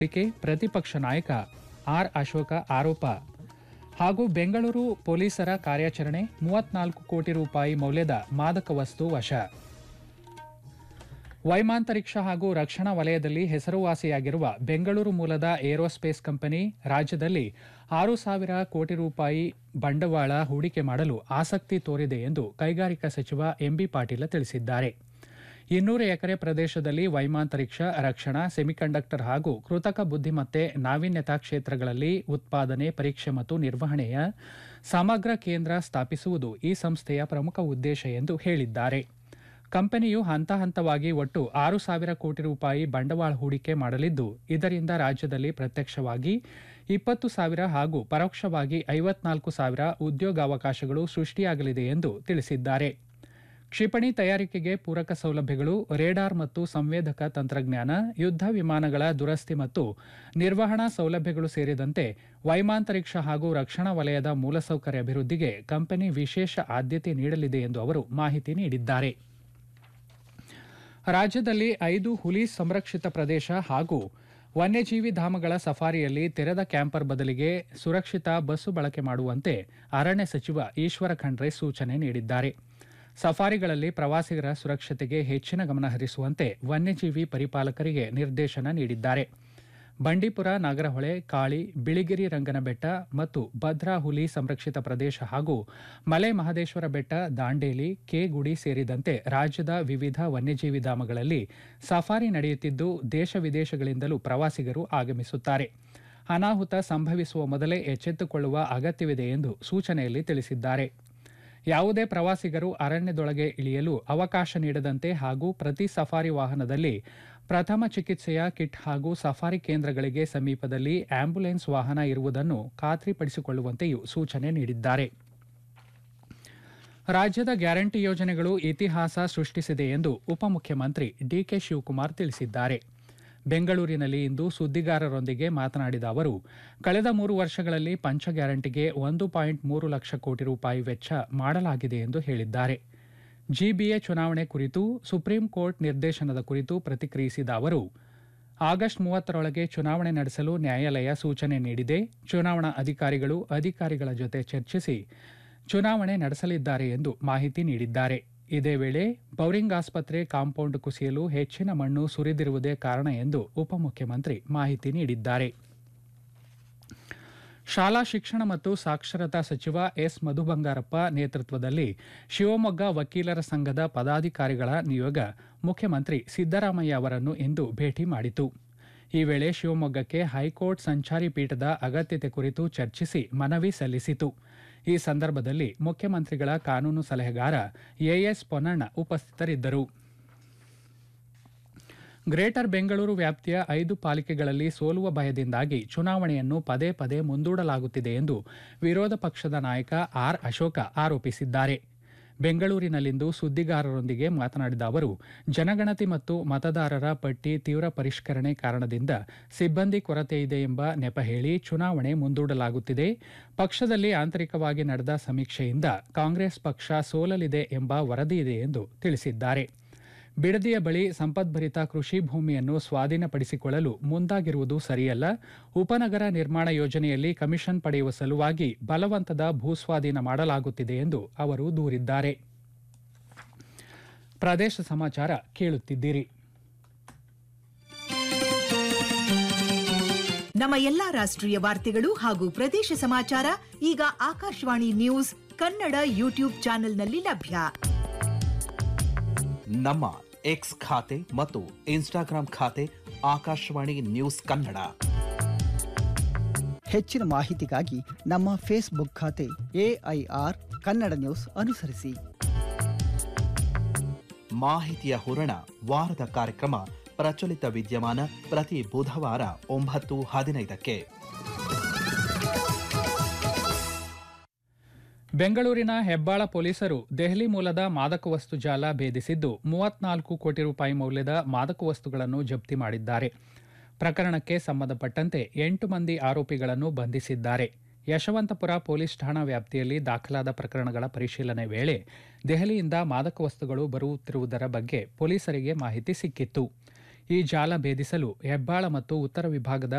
K ಪ್ರತಿಪಕ್ಷ ನಾಯಕ R Ashoka ಆರೋಪ ಹಾಗೂ ಬೆಂಗಳೂರು ಪೊಲೀಸರ ಕಾರ್ಯಾಚರಣೆ ಮೂವತ್ನಾಲ್ಕು ಕೋಟಿ ರೂಪಾಯಿ ಮೌಲ್ಯದ ಮಾದಕ ವಸ್ತು ವಶ ವೈಮಾಂತರಿಕ್ಷ ಹಾಗೂ ರಕ್ಷಣಾ ವಲಯದಲ್ಲಿ ಹೆಸರುವಾಸಿಯಾಗಿರುವ ಬೆಂಗಳೂರು ಮೂಲದ ಏರೋಸ್ಪೇಸ್ ಕಂಪನಿ ರಾಜ್ಯದಲ್ಲಿ ಆರು ಸಾವಿರ ಕೋಟಿ ರೂಪಾಯಿ ಬಂಡವಾಳ ಹೂಡಿಕೆ ಮಾಡಲು ಆಸಕ್ತಿ ತೋರಿದೆ ಎಂದು ಕೈಗಾರಿಕಾ ಸಚಿವ ಎಂಬಿ ಪಾಟೀಲ ತಿಳಿಸಿದ್ದಾರೆ ಇನ್ನೂರು ಎಕರೆ ಪ್ರದೇಶದಲ್ಲಿ ವೈಮಾಂತರಿಕ್ಷ ರಕ್ಷಣಾ ಸೆಮಿಕಂಡಕ್ಟರ್ ಹಾಗೂ ಕೃತಕ ಬುದ್ಧಿಮತ್ತೆ ನಾವೀನ್ಯತಾ ಕ್ಷೇತ್ರಗಳಲ್ಲಿ ಉತ್ಪಾದನೆ ಪರೀಕ್ಷೆ ಮತ್ತು ನಿರ್ವಹಣೆಯ ಸಮಗ್ರ ಕೇಂದ್ರ ಸ್ಥಾಪಿಸುವುದು ಈ ಸಂಸ್ಥೆಯ ಪ್ರಮುಖ ಉದ್ದೇಶ ಎಂದು ಹೇಳಿದ್ದಾರೆ ಕಂಪನಿಯು ಹಂತ ಹಂತವಾಗಿ ಒಟ್ಟು ಆರು ಸಾವಿರ ಕೋಟಿ ರೂಪಾಯಿ ಬಂಡವಾಳ ಹೂಡಿಕೆ ಮಾಡಲಿದ್ದು ಇದರಿಂದ ರಾಜ್ಯದಲ್ಲಿ ಪ್ರತ್ಯಕ್ಷವಾಗಿ ಇಪ್ಪತ್ತು ಸಾವಿರ ಹಾಗೂ ಪರೋಕ್ಷವಾಗಿ ಐವತ್ನಾಲ್ಕು ಸಾವಿರ ಉದ್ಯೋಗಾವಕಾಶಗಳು ಸೃಷ್ಟಿಯಾಗಲಿದೆ ಎಂದು ತಿಳಿಸಿದ್ದಾರೆ ಕ್ಷಿಪಣಿ ತಯಾರಿಕೆಗೆ ಪೂರಕ ಸೌಲಭ್ಯಗಳು ರೇಡಾರ್ ಮತ್ತು ಸಂವೇದಕ ತಂತ್ರಜ್ಞಾನ ಯುದ್ಧ ವಿಮಾನಗಳ ದುರಸ್ತಿ ಮತ್ತು ನಿರ್ವಹಣಾ ಸೌಲಭ್ಯಗಳು ಸೇರಿದಂತೆ ವೈಮಾಂತರಿಕ್ಷ ಹಾಗೂ ರಕ್ಷಣಾ ವಲಯದ ಮೂಲಸೌಕರ್ಯ ಅಭಿವೃದ್ಧಿಗೆ ಕಂಪನಿ ವಿಶೇಷ ಆದ್ಯತೆ ನೀಡಲಿದೆ ಎಂದು ಅವರು ಮಾಹಿತಿ ನೀಡಿದ್ದಾರೆ ರಾಜ್ಯದಲ್ಲಿ ಐದು ಹುಲಿ ಸಂರಕ್ಷಿತ ಪ್ರದೇಶ ಹಾಗೂ ವನ್ಯಜೀವಿ ಧಾಮಗಳ ಸಫಾರಿಯಲ್ಲಿ ತೆರೆದ ಕ್ಯಾಂಪರ್ ಬದಲಿಗೆ ಸುರಕ್ಷಿತ ಬಸ್ಸು ಬಳಕೆ ಮಾಡುವಂತೆ ಅರಣ್ಯ ಸಚಿವ ಈಶ್ವರ ಖಂಡ್ರೆ ಸೂಚನೆ ನೀಡಿದ್ದಾರೆ ಸಫಾರಿಗಳಲ್ಲಿ ಪ್ರವಾಸಿಗರ ಸುರಕ್ಷತೆಗೆ ಹೆಚ್ಚಿನ ಗಮನ ಹರಿಸುವಂತೆ ವನ್ಯಜೀವಿ ಪರಿಪಾಲಕರಿಗೆ ನಿರ್ದೇಶನ ನೀಡಿದ್ದಾರೆ ಬಂಡೀಪುರ ನಾಗರಹೊಳೆ ಕಾಳಿ ಬಿಳಿಗಿರಿ ರಂಗನಬೆಟ್ಟ ಮತ್ತು ಭದ್ರಾ ಹುಲಿ ಸಂರಕ್ಷಿತ ಪ್ರದೇಶ ಹಾಗೂ ಮಲೆ ಮಹದೇಶ್ವರ ಬೆಟ್ಟ ದಾಂಡೇಲಿ ಕೆಗುಡಿ ಸೇರಿದಂತೆ ರಾಜ್ಯದ ವಿವಿಧ ವನ್ಯಜೀವಿ ಧಾಮಗಳಲ್ಲಿ ಸಫಾರಿ ನಡೆಯುತ್ತಿದ್ದು ದೇಶ ವಿದೇಶಗಳಿಂದಲೂ ಪ್ರವಾಸಿಗರು ಆಗಮಿಸುತ್ತಾರೆ ಅನಾಹುತ ಸಂಭವಿಸುವ ಮೊದಲೇ ಎಚ್ಚೆತ್ತುಕೊಳ್ಳುವ ಅಗತ್ಯವಿದೆ ಎಂದು ಸೂಚನೆಯಲ್ಲಿ ತಿಳಿಸಿದ್ದಾರೆ ಯಾವುದೇ ಪ್ರವಾಸಿಗರು ಅರಣ್ಯದೊಳಗೆ ಇಳಿಯಲು ಅವಕಾಶ ನೀಡದಂತೆ ಹಾಗೂ ಪ್ರತಿ ಸಫಾರಿ ವಾಹನದಲ್ಲಿ ಪ್ರಥಮ ಚಿಕಿತ್ಸೆಯ ಕಿಟ್ ಹಾಗೂ ಸಫಾರಿ ಕೇಂದ್ರಗಳಿಗೆ ಸಮೀಪದಲ್ಲಿ ಆಂಬ್ಯುಲೆನ್ಸ್ ವಾಹನ ಇರುವುದನ್ನು ಖಾತ್ರಿಪಡಿಸಿಕೊಳ್ಳುವಂತೆಯೂ ಸೂಚನೆ ನೀಡಿದ್ದಾರೆ ರಾಜ್ಯದ ಗ್ಯಾರಂಟಿ ಯೋಜನೆಗಳು ಇತಿಹಾಸ ಸೃಷ್ಟಿಸಿದೆ ಎಂದು ಉಪಮುಖ್ಯಮಂತ್ರಿ ಡಿಕೆ ಶಿವಕುಮಾರ್ ತಿಳಿಸಿದ್ದಾರೆ ಬೆಂಗಳೂರಿನಲ್ಲಿ ಇಂದು ಸುದ್ದಿಗಾರರೊಂದಿಗೆ ಮಾತನಾಡಿದ ಅವರು ಕಳೆದ ಮೂರು ವರ್ಷಗಳಲ್ಲಿ ಪಂಚ ಗ್ಯಾರಂಟಿಗೆ ಒಂದು ಪಾಯಿಂಟ್ ಮೂರು ಲಕ್ಷ ಕೋಟಿ ರೂಪಾಯಿ ವೆಚ್ಚ ಮಾಡಲಾಗಿದೆ ಎಂದು ಹೇಳಿದ್ದಾರೆ ಜಿಬಿಎ ಚುನಾವಣೆ ಕುರಿತು ಸುಪ್ರೀಂ ಕೋರ್ಟ್ ನಿರ್ದೇಶನದ ಕುರಿತು ಪ್ರತಿಕ್ರಿಯಿಸಿದ ಅವರು ಆಗಸ್ಟ್ ಮೂವತ್ತರೊಳಗೆ ಚುನಾವಣೆ ನಡೆಸಲು ನ್ಯಾಯಾಲಯ ಸೂಚನೆ ನೀಡಿದೆ ಚುನಾವಣಾ ಅಧಿಕಾರಿಗಳು ಅಧಿಕಾರಿಗಳ ಜೊತೆ ಚರ್ಚಿಸಿ ಚುನಾವಣೆ ನಡೆಸಲಿದ್ದಾರೆ ಎಂದು ಮಾಹಿತಿ ನೀಡಿದ್ದಾರೆ ಇದೇ ವೇಳೆ ಬೌರಿಂಗ್ ಆಸ್ಪತ್ರೆ ಕಾಂಪೌಂಡ್ ಕುಸಿಯಲು ಹೆಚ್ಚಿನ ಮಣ್ಣು ಸುರಿದಿರುವುದೇ ಕಾರಣ ಎಂದು ಉಪಮುಖ್ಯಮಂತ್ರಿ ಮಾಹಿತಿ ನೀಡಿದ್ದಾರೆ ಶಾಲಾ ಶಿಕ್ಷಣ ಮತ್ತು ಸಾಕ್ಷರತಾ ಸಚಿವ ಎಸ್ ಮಧು ಬಂಗಾರಪ್ಪ ನೇತೃತ್ವದಲ್ಲಿ ಶಿವಮೊಗ್ಗ ವಕೀಲರ ಸಂಘದ ಪದಾಧಿಕಾರಿಗಳ ನಿಯೋಗ ಮುಖ್ಯಮಂತ್ರಿ ಸಿದ್ದರಾಮಯ್ಯ ಅವರನ್ನು ಇಂದು ಭೇಟಿ ಮಾಡಿತು ಈ ವೇಳೆ ಶಿವಮೊಗ್ಗಕ್ಕೆ ಹೈಕೋರ್ಟ್ ಸಂಚಾರಿ ಪೀಠದ ಅಗತ್ಯತೆ ಕುರಿತು ಚರ್ಚಿಸಿ ಮನವಿ ಸಲ್ಲಿಸಿತು ಈ ಸಂದರ್ಭದಲ್ಲಿ ಮುಖ್ಯಮಂತ್ರಿಗಳ ಕಾನೂನು ಸಲಹೆಗಾರ ಎಎಸ್ ಪೊನ್ನಣ್ಣ ಉಪಸ್ಥಿತರಿದ್ದರು ಗ್ರೇಟರ್ ಬೆಂಗಳೂರು ವ್ಯಾಪ್ತಿಯ ಐದು ಪಾಲಿಕೆಗಳಲ್ಲಿ ಸೋಲುವ ಭಯದಿಂದಾಗಿ ಚುನಾವಣೆಯನ್ನು ಪದೇ ಪದೇ ಮುಂದೂಡಲಾಗುತ್ತಿದೆ ಎಂದು ವಿರೋಧ ಪಕ್ಷದ ನಾಯಕ ಆರ್ ಅಶೋಕ ಆರೋಪಿಸಿದ್ದಾರೆ ಬೆಂಗಳೂರಿನಲ್ಲಿಂದು ಸುದ್ದಿಗಾರರೊಂದಿಗೆ ಮಾತನಾಡಿದ ಅವರು ಜನಗಣತಿ ಮತ್ತು ಮತದಾರರ ಪಟ್ಟಿ ತೀವ್ರ ಪರಿಷ್ಕರಣೆ ಕಾರಣದಿಂದ ಸಿಬ್ಬಂದಿ ಕೊರತೆ ಇದೆ ಎಂಬ ನೆಪ ಹೇಳಿ ಚುನಾವಣೆ ಮುಂದೂಡಲಾಗುತ್ತಿದೆ ಪಕ್ಷದಲ್ಲಿ ಆಂತರಿಕವಾಗಿ ನಡೆದ ಸಮೀಕ್ಷೆಯಿಂದ ಕಾಂಗ್ರೆಸ್ ಪಕ್ಷ ಸೋಲಲಿದೆ ಎಂಬ ವರದಿ ಇದೆ ಎಂದು ತಿಳಿಸಿದ್ದಾರೆ ಬಿಡದಿಯ ಬಳಿ ಸಂಪದ್ಭರಿತ ಕೃಷಿ ಭೂಮಿಯನ್ನು ಸ್ವಾಧೀನಪಡಿಸಿಕೊಳ್ಳಲು ಮುಂದಾಗಿರುವುದು ಸರಿಯಲ್ಲ ಉಪನಗರ ನಿರ್ಮಾಣ ಯೋಜನೆಯಲ್ಲಿ ಕಮಿಷನ್ ಪಡೆಯುವ ಸಲುವಾಗಿ ಬಲವಂತದ ಭೂಸ್ವಾಧೀನ ಮಾಡಲಾಗುತ್ತಿದೆ ಎಂದು ಅವರು ದೂರಿದ್ದಾರೆ ಪ್ರದೇಶ ಸಮಾಚಾರ ಕೇಳುತ್ತಿದ್ದೀರಿ ನಮ್ಮ ಎಲ್ಲಾ ರಾಷ್ಟ್ರೀಯ ವಾರ್ತೆಗಳು ಹಾಗೂ ಪ್ರದೇಶ ಸಮಾಚಾರ ಈಗ ಆಕಾಶವಾಣಿ ನ್ಯೂಸ್ ಕನ್ನಡ ಯೂಟ್ಯೂಬ್ ಚಾನೆಲ್ನಲ್ಲಿ ಲಭ್ಯ ನಮ್ಮ ಎಕ್ಸ್ ಖಾತೆ ಮತ್ತು ಇನ್ಸ್ಟಾಗ್ರಾಂ ಖಾತೆ ಆಕಾಶವಾಣಿ ನ್ಯೂಸ್ ಕನ್ನಡ ಹೆಚ್ಚಿನ ಮಾಹಿತಿಗಾಗಿ ನಮ್ಮ ಫೇಸ್ಬುಕ್ ಖಾತೆ ಎಐಆರ್ ಕನ್ನಡ ನ್ಯೂಸ್ ಅನುಸರಿಸಿ ಮಾಹಿತಿಯ ಹೂರಣ ವಾರದ ಕಾರ್ಯಕ್ರಮ ಪ್ರಚಲಿತ ವಿದ್ಯಮಾನ ಪ್ರತಿ ಬುಧವಾರ ಒಂಬತ್ತು ಹದಿನೈದಕ್ಕೆ ಬೆಂಗಳೂರಿನ ಹೆಬ್ಬಾಳ ಪೊಲೀಸರು ದೆಹಲಿ ಮೂಲದ ಮಾದಕ ವಸ್ತು ಜಾಲ ಭೇದಿಸಿದ್ದು ಮೂವತ್ನಾಲ್ಕು ಕೋಟಿ ರೂಪಾಯಿ ಮೌಲ್ಯದ ಮಾದಕ ವಸ್ತುಗಳನ್ನು ಜಪ್ತಿ ಮಾಡಿದ್ದಾರೆ ಪ್ರಕರಣಕ್ಕೆ ಸಂಬಂಧಪಟ್ಟಂತೆ ಎಂಟು ಮಂದಿ ಆರೋಪಿಗಳನ್ನು ಬಂಧಿಸಿದ್ದಾರೆ ಯಶವಂತಪುರ ಪೊಲೀಸ್ ಠಾಣಾ ವ್ಯಾಪ್ತಿಯಲ್ಲಿ ದಾಖಲಾದ ಪ್ರಕರಣಗಳ ಪರಿಶೀಲನೆ ವೇಳೆ ದೆಹಲಿಯಿಂದ ಮಾದಕ ವಸ್ತುಗಳು ಬರುತ್ತಿರುವುದರ ಬಗ್ಗೆ ಪೊಲೀಸರಿಗೆ ಮಾಹಿತಿ ಸಿಕ್ಕಿತ್ತು ಈ ಜಾಲ ಭೇದಿಸಲು ಹೆಬ್ಬಾಳ ಮತ್ತು ಉತ್ತರ ವಿಭಾಗದ